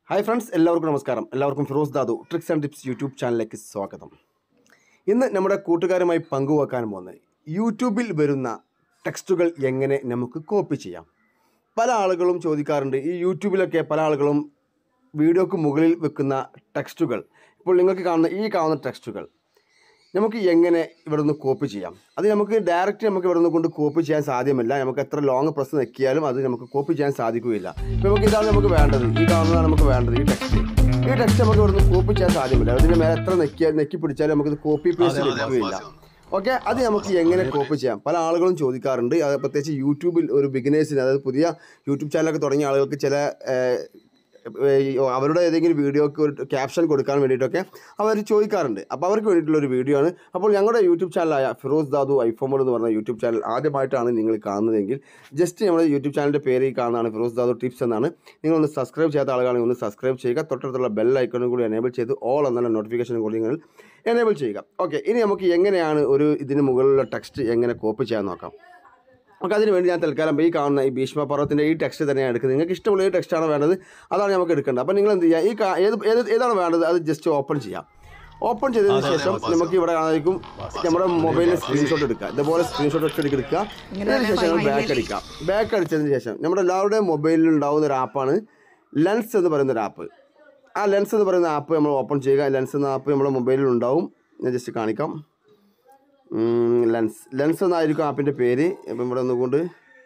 hi friends എല്ലാവർക്കും നമസ്കാരം എല്ലാവർക്കും Firoz Dadu tricks and tips YouTube ചാനലിലേക്ക് സ്വാഗതം ഇന്ന് നമ്മുടെ കൂട്ടുകാരുമായി പങ്കുവെക്കാൻ പോകുന്നത് യൂട്യൂബിൽ വരുന്ന ടെക്സ്റ്റുകൾ എങ്ങനെ നമുക്ക് കോപ്പി ചെയ്യാം പല ആളുകളും ചോദിക്കാറുണ്ട് ഈ യൂട്യൂബിലൊക്കെ പല ആളുകളും വീഡിയോക്ക് മുകളിൽ വെക്കുന്ന ടെക്സ്റ്റുകൾ ഇപ്പോൾ നിങ്ങൾക്ക് കാണുന്ന ഈ കാണുന്ന ടെക്സ്റ്റുകൾ നമുക്ക് എങ്ങനെ ഇവിടെ നിന്ന് കോപ്പി ചെയ്യാം അത് നമുക്ക് ഡയറക്റ്റ് നമുക്ക് ഇവിടെ നിന്ന് കൊണ്ട് കോപ്പി ചെയ്യാൻ സാധ്യമല്ല നമുക്ക് എത്ര ലോങ് പ്രസ് നെക്കിയാലും അത് നമുക്ക് കോപ്പി ചെയ്യാൻ സാധിക്കുകയില്ല ഇപ്പോൾ നമുക്ക് ഇതാണ് നമുക്ക് വേണ്ടത് ഈ കാണുന്നതാണ് നമുക്ക് വേണ്ടത് ഈ ടെക്സ്റ്റ് ഈ ടെക്സ്റ്റ് നമുക്ക് ഇവിടെ നിന്ന് കോപ്പി ചെയ്യാൻ സാധ്യമല്ല അതിൻ്റെ മേലെ എത്ര നെക്കിയാൽ നെക്കി പിടിച്ചാലും നമുക്കിത് കോപ്പി പേസ്റ്റ് ലഭിക്കുകയില്ല ഓക്കെ അത് നമുക്ക് എങ്ങനെ കോപ്പി ചെയ്യാം പല ആളുകളും ചോദിക്കാറുണ്ട് അത് പ്രത്യേകിച്ച് യൂട്യൂബിൽ ഒരു ബിഗിനേഴ്സിന് അതായത് പുതിയ യൂട്യൂബ് ചാനലൊക്കെ തുടങ്ങിയ ആളുകൾക്ക് ചില ഏഹ്, ഈ അവരുടെ ഏതെങ്കിലും വീഡിയോക്ക് ഒരു ക്യാപ്ഷൻ കൊടുക്കാൻ വേണ്ടിയിട്ടൊക്കെ അവർ ചോദിക്കാറുണ്ട് അപ്പോൾ അവർക്ക് വേണ്ടിയിട്ടുള്ള ഒരു വീഡിയോ ആണ് അപ്പോൾ ഞങ്ങളുടെ യൂട്യൂബ് ചാനലായ ഫിറോസ് ദാദു ഐഫോമോൾ എന്ന് പറഞ്ഞ യൂട്യൂബ് ചാനൽ ആദ്യമായിട്ടാണ് നിങ്ങൾ കാണുന്നതെങ്കിൽ ജസ്റ്റ് നമ്മുടെ യൂട്യൂബ് ചാനലിൻ്റെ പേര് ഈ കാണുന്നതാണ് ഫിറോസ് ദാദു ടിപ്സ് എന്നാണ് നിങ്ങളൊന്ന് സബ്സ്ക്രൈബ് ചെയ്യാത്ത ആളുകളാണെങ്കിൽ ഒന്ന് സബ്സ്ക്രൈബ് ചെയ്യുക തൊട്ടടുത്തുള്ള ബെൽ ഐക്കണും കൂടി എനേബിൾ ചെയ്ത് ഓൾ എന്നുള്ള നോട്ടിഫിക്കേഷൻ കൂടി നിങ്ങൾ എനേബിൾ ചെയ്യുക ഓക്കെ ഇനി നമുക്ക് എങ്ങനെയാണ് ഒരു ഇതിന് മുകളിലുള്ള ടെക്സ്റ്റ് എങ്ങനെ കോപ്പി ചെയ്യാൻ നോക്കാം നമുക്ക് അതിന് വേണ്ടി ഞാൻ തൽക്കാലം ഈ കാണുന്ന ഈ ഭീഷ്മ പർവ്വത്തിൻ്റെ ഈ ടെക്സ്റ്റ് തന്നെയാണ് എടുക്കുന്നത് നിങ്ങൾക്ക് ഇഷ്ടമുള്ള ഈ ടെക്സ്റ്റാണ് വേണ്ടത് അതാണ് നമുക്ക് എടുക്കേണ്ടത് അപ്പോൾ നിങ്ങൾ എന്ത് ചെയ്യുക ഈ കാ- ഏത് ഏത് ഏതാണ് വേണ്ടത് അത് ജസ്റ്റ് ഓപ്പൺ ചെയ്യാം ഓപ്പൺ ചെയ്തതിന് ശേഷം നമുക്ക് ഇവിടെ കാണാതിരിക്കും നമ്മുടെ മൊബൈലിൽ സ്ക്രീൻഷോട്ട് എടുക്കുക ഇതുപോലെ സ്ക്രീൻഷോട്ട് ഒക്കെ എടുക്കുക അതിന് ശേഷം നമ്മൾ ബാക്ക് അടിക്കുക ബാക്ക് അടിച്ചതിന് ശേഷം നമ്മുടെ എല്ലാവരുടെയും മൊബൈലിൽ ഉണ്ടാകുന്ന ഒരു ആപ്പാണ് ലെൻസ് എന്ന് പറയുന്ന ഒരു ആപ്പ് ആ ലെൻസ് എന്ന് പറയുന്ന ആപ്പ് നമ്മൾ ഓപ്പൺ ചെയ്യുക ലെൻസ് എന്ന ആപ്പ് നമ്മുടെ മൊബൈലിൽ ഉണ്ടാവും ഞാൻ ജസ്റ്റ് കാണിക്കാം ലെൻസ് ലെൻസ് എന്നായിരിക്കും ആപ്പിൻ്റെ പേര് ഇപ്പം ഇവിടെ ഒന്നുകൊണ്ട്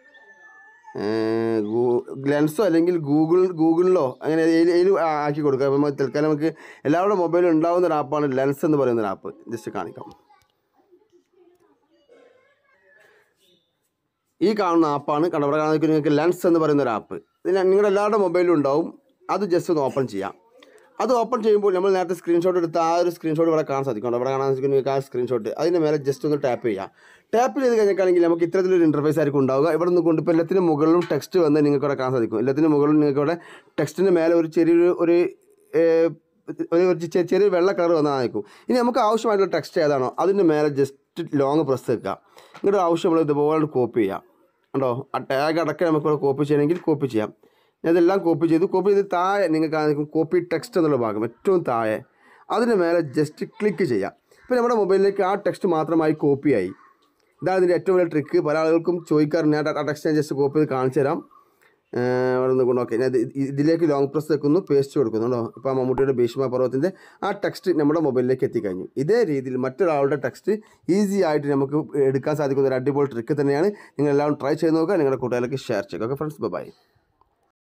ലെൻസോ അല്ലെങ്കിൽ ഗൂഗിൾ ഗൂഗിളിലോ അങ്ങനെ ഏതിൽ ആക്കി കൊടുക്കുക അപ്പം നമുക്ക് തൽക്കാലം നമുക്ക് എല്ലാവരുടെ മൊബൈലിൽ ഉണ്ടാവുന്ന ഒരു ആപ്പാണ് ലെൻസ് എന്ന് പറയുന്ന ഒരു ആപ്പ് ജസ്റ്റ് കാണിക്കാം ഈ കാണുന്ന ആപ്പാണ് കണ്ടവിടെ കാണുന്ന നിങ്ങൾക്ക് ലെൻസ് എന്ന് പറയുന്ന ഒരു ആപ്പ് ഇത് നിങ്ങളുടെ എല്ലാവരുടെ മൊബൈലിലും ഉണ്ടാവും അത് ജസ്റ്റ് ഒന്ന് ഓപ്പൺ ചെയ്യാം അത് ഓപ്പൺ ചെയ്യുമ്പോൾ നമ്മൾ നേരത്തെ സ്ക്രീൻഷോട്ട് എടുത്ത ആ ഒരു സ്ക്രീൻഷോട്ട് ഇവിടെ കാണാൻ സാധിക്കും അവിടെ കാണാൻ സാധിക്കും നിങ്ങൾക്ക് ആ സ്ക്രീൻഷോട്ട് അതിൻ്റെ മേലെ ജസ്റ്റ് ഒന്ന് ടാപ്പ് ചെയ്യാം ടാപ്പ് ചെയ്ത് കഴിഞ്ഞിട്ടാണെങ്കിൽ നമുക്ക് ഇത്തരത്തിലൊരു ഇൻ്റർഫേസ് ആയിരിക്കും ഉണ്ടാവുക ഇവിടെ നിന്ന് കൊണ്ട് ഇപ്പോൾ എല്ലാത്തിനും മുകളിലും ടെക്സ്റ്റ് വന്ന് നിങ്ങൾക്ക് ഇവിടെ കാണാൻ സാധിക്കും എല്ലാത്തിനും മുകളിലും നിങ്ങൾക്ക് ഇവിടെ ടെക്സ്റ്റിൻ്റെ മേലെ ഒരു ചെറിയൊരു ഒരു ഏഹ്, ഒരു ഒരു ചെ- ചെറിയ വെള്ള കളർ വന്നതായിരിക്കും ഇനി നമുക്ക് ആവശ്യമായിട്ടുള്ള ടെക്സ്റ്റ് ഏതാണോ അതിൻ്റെ മേലെ ജസ്റ്റ് ലോങ് പ്രസ് വെക്കുക നിങ്ങളുടെ ആവശ്യമുള്ള ഇതുപോലെ കോപ്പി ചെയ്യാം കണ്ടോ ആ ടാഗ് അടക്കം നമുക്ക് ഇവിടെ കോപ്പി ചെയ്യണമെങ്കിൽ കോപ്പി ചെയ്യാം ഞാൻ ഇതെല്ലാം കോപ്പി ചെയ്തു കോപ്പി ചെയ്ത് താഴെ നിങ്ങൾക്ക് കാണിക്കും കോപ്പി ടെക്സ്റ്റ് എന്നുള്ള ഭാഗം ഏറ്റവും താഴെ അതിന് മേലെ ജസ്റ്റ് ക്ലിക്ക് ചെയ്യാം ഇപ്പോൾ നമ്മുടെ മൊബൈലിലേക്ക് ആ ടെക്സ്റ്റ് മാത്രമായി കോപ്പിയായി ഇതാണ് ഇതിൻ്റെ ഏറ്റവും വലിയ ട്രിക്ക് പല ആളുകൾക്കും ചോദിക്കാറുണ്ട് ഞാൻ ആ ടെക്സ്റ്റ് ഞാൻ ജസ്റ്റ് കോപ്പി ചെയ്ത് കാണിച്ചു തരാം ഏഹ് അവിടെ നിന്ന് കൊണ്ട് ഓക്കെ ഞാൻ ഇത് ഇതിലേക്ക് ലോങ് പ്രസ് വെക്കുന്നു പേസ്റ്റ് കൊടുക്കുന്നുണ്ടോ ഇപ്പോൾ ആ മമ്മൂട്ടിയുടെ ഭീഷ്മ പർവ്വത്തിൻ്റെ ആ ടെക്സ്റ്റ് നമ്മുടെ മൊബൈലിലേക്ക് എത്തിക്കഴിഞ്ഞു ഇതേ രീതിയിൽ മറ്റൊരാളുടെ ടെക്സ്റ്റ് ഈസി ആയിട്ട് നമുക്ക് എടുക്കാൻ സാധിക്കുന്ന ഒരു അടിപൊളി ട്രിക്ക് തന്നെയാണ് നിങ്ങൾ എല്ലാവരും ട്രൈ ചെയ്ത് നോക്കുക നിങ്ങളുടെ കൂട്ടുകാരിലേക്ക് ഷെയർ ചെയ്യുക ഓക്കെ ഫ്രണ്ട്സ് ബൈ